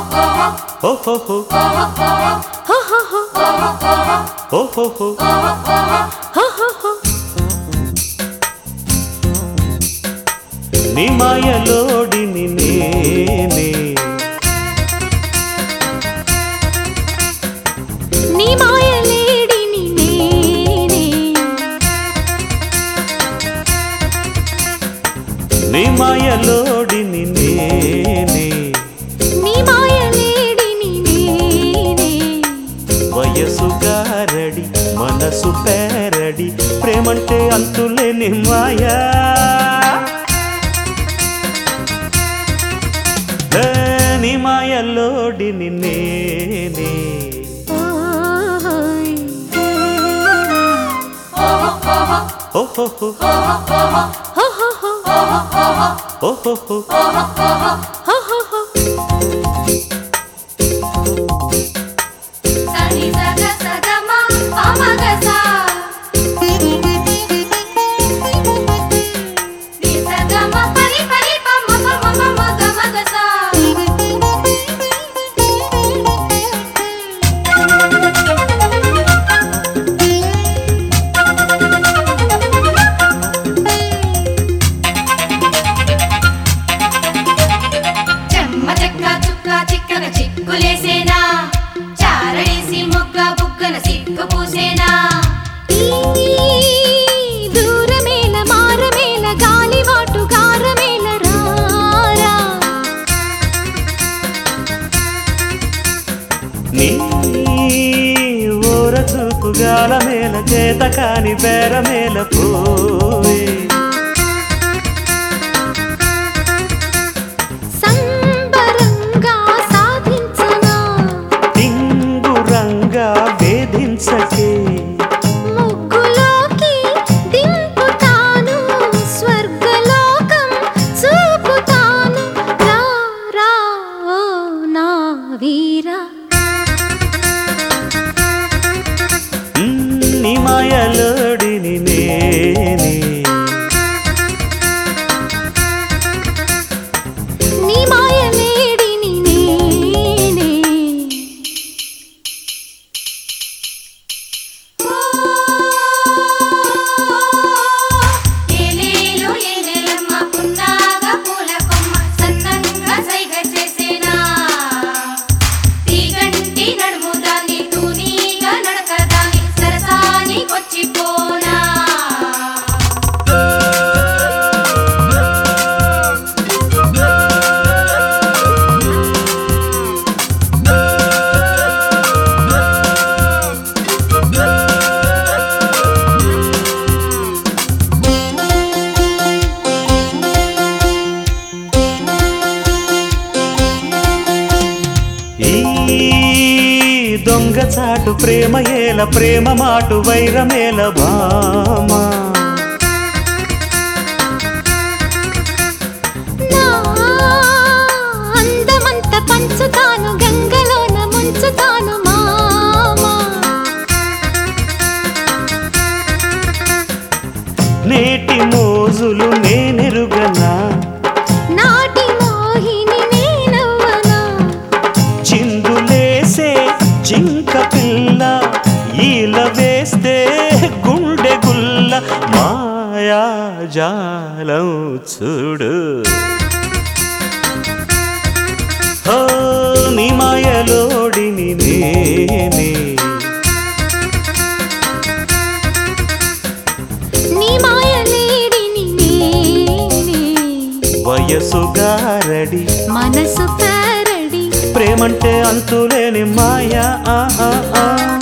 ఓహోహో ఓహోహో నీ మాయలోడిని నేనే నీ మాయలేడిని నేనే నీ మాయలోడిని నేనే నీ మాయలేడిని నేనే వయసు గారడి మనసు పేరడి ప్రేమంటే అంతులేని మాయా ఏ, నీ మాయలోడిని నేనే ఓయ్ ఓహోహో ఓహోహో సని సగ సగమ పమగస ని సగమ పరి పరి పమ పమ పమ గమగస చెమ్మ చెక్క చుక్క చిక్కన చిక్కులేసేనా చారడేసి మొగ్గ బుగ్గన సిగ్గు పూసేనా దూరమేల మారమేల గాలివాటు గారమేల రారా నీ ఊర చూపు గాల మేల చేత కాని బేర మేల పోయే సంబరంగా సాధించనా టింగురంగా వేధించకే ముగ్గులోకి దింపుతాను స్వర్గలోకం చూపుతాను రా రా ఓ నా వీరా మ్, నీ మాయలోడిని నేనే నీ మాయలేడిని నేనే ఏలేలు ఏలేలమ్మ పున్నాగ పూల కొమ్మ సన్నంగా సైగ చేసేనా తీగంటి నడుము దాన్ని తూనీగా నడక దాన్ని సరసానికొచ్చిపోనా ఈ దొంగ చాటు ప్రేమ ఏల ప్రేమ మాటు వైరమేల భామా నా అందమంత పంచుతాను గంగలోన ముంచుతాను మామా నేటి మోజులు నేనెరుగనా నాటి మోహిని నేనవ్వనా చిందులేసే జింక పిల్ల ఈల వేస్తే గుండె గుల్ల మాయా జాలం చూడు హో నీ మాయలోడిని నేనే నీ మాయలేడిని నేనే వయసు గారడి మనసు పారడి ప్రేమంటే అంతులేని మాయా ఆ ఆ ఆ